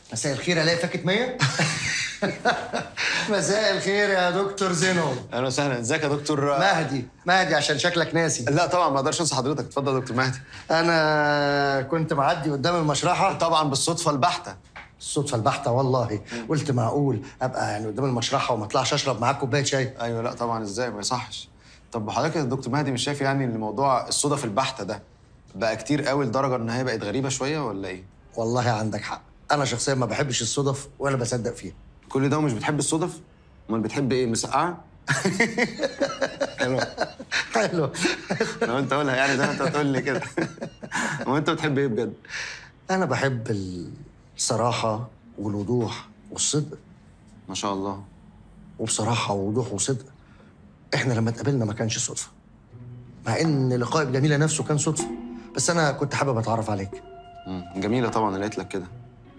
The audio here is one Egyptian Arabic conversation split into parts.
مساء الخير الاقي فاكت 100 مساء الخير يا دكتور زينو اهلا وسهلا ازيك يا دكتور مهدي مهدي عشان شكلك ناسي لا طبعا ما اقدرش انسى حضرتك اتفضل يا دكتور مهدي انا كنت معدي قدام المشرحه طبعا بالصدفه البحته الصدفه البحته والله قلت معقول ابقى يعني قدام المشرحه وما اطلعش اشرب معاك كوبايه شاي ايوه لا طبعا ازاي ما يصحش طب حضرتك يا دكتور مهدي مش شايف يعني ان موضوع الصدف البحته ده بقى كتير قوي لدرجه ان هي بقت غريبه شويه ولا ايه والله عندك حق انا شخصيا ما بحبش الصدف ولا بصدق فيها كل ده ومش بتحب الصدف امال بتحب ايه مسقعه حلو حلو لو انت قولها يعني زي ما انت بتقول لي كده هو انت بتحب ايه بجد انا بحب الصراحه والوضوح والصدق ما شاء الله وبصراحه ووضوح وصدق احنا لما اتقابلنا ما كانش صدفه مع ان لقائي بجميله نفسه كان صدفه بس انا كنت حابب اتعرف عليك مم. جميله طبعا اللي قالت لك كده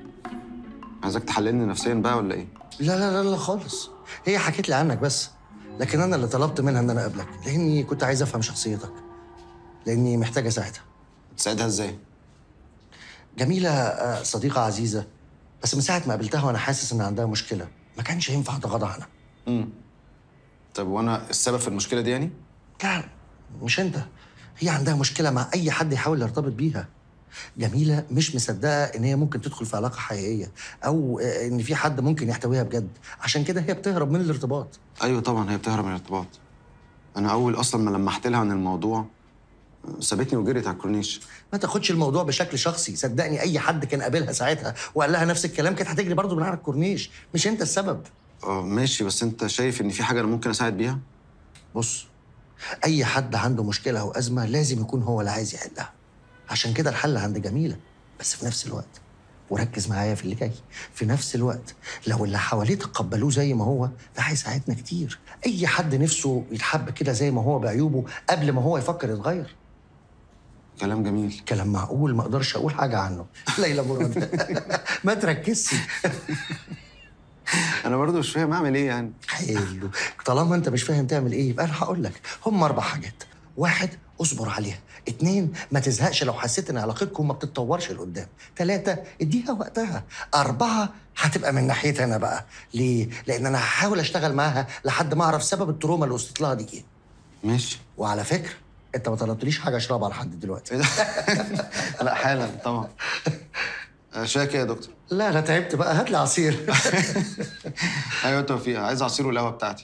عايزك تحللني نفسيا بقى ولا ايه لا لا لا لا خالص هي حكيت لي عنك بس لكن انا اللي طلبت منها ان انا اقابلك لاني كنت عايز افهم شخصيتك لاني محتاج اساعدها تساعدها ازاي جميله آه، صديقه عزيزه بس من ساعه ما قابلتها وانا حاسس ان عندها مشكله ما كانش ينفع اتغاضى عنها امم طب وانا السبب في المشكله دي يعني لا مش انت هي عندها مشكله مع اي حد يحاول يرتبط بيها جميله مش مصدقه ان هي ممكن تدخل في علاقه حقيقيه او آه، ان في حد ممكن يحتويها بجد عشان كده هي بتهرب من الارتباط ايوه طبعا هي بتهرب من الارتباط انا اول اصلا ما لمحت لها عن الموضوع سابتني وجريت على الكورنيش ما تاخدش الموضوع بشكل شخصي صدقني اي حد كان قابلها ساعتها وقال لها نفس الكلام كانت هتجري برضه من على الكورنيش مش انت السبب اه ماشي بس انت شايف ان في حاجه انا ممكن اساعد بيها بص اي حد عنده مشكله او ازمه لازم يكون هو اللي عايز يحلها عشان كده الحل عند جميله بس في نفس الوقت وركز معايا في اللي جاي في نفس الوقت لو اللي حواليه تقبلوه زي ما هو ده هيساعدنا كتير اي حد نفسه يتحب كده زي ما هو بعيوبه قبل ما هو يفكر يتغير كلام جميل كلام معقول ما اقدرش اقول حاجه عنه ليلى مراد ما تركزش انا برضو مش فاهم اعمل ايه يعني حلو طالما انت مش فاهم تعمل ايه يبقى انا هقول لك هم اربع حاجات واحد اصبر عليها اتنين ما تزهقش لو حسيت ان علاقتكم ما بتتطورش لقدام تلاتة اديها وقتها أربعة هتبقى من ناحيتي أنا بقى ليه؟ لأن أنا هحاول أشتغل معاها لحد ما أعرف سبب التروما اللي وصلت لها دي إيه ماشي وعلى فكرة أنت ما طلبتليش حاجة أشربها لحد دلوقتي ايه ده لا حالا طبعا آه، شايك ايه يا دكتور لا أنا تعبت بقى هات لي عصير ايوه توفيق عايز عصير والقهوه بتاعتي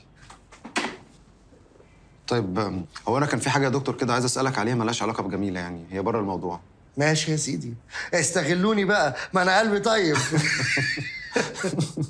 طيب آم، هو انا كان في حاجه يا دكتور كده عايز اسالك عليها ملهاش علاقه بجميله يعني هي بره الموضوع ماشي يا سيدي استغلوني بقى ما أنا قلبي طيب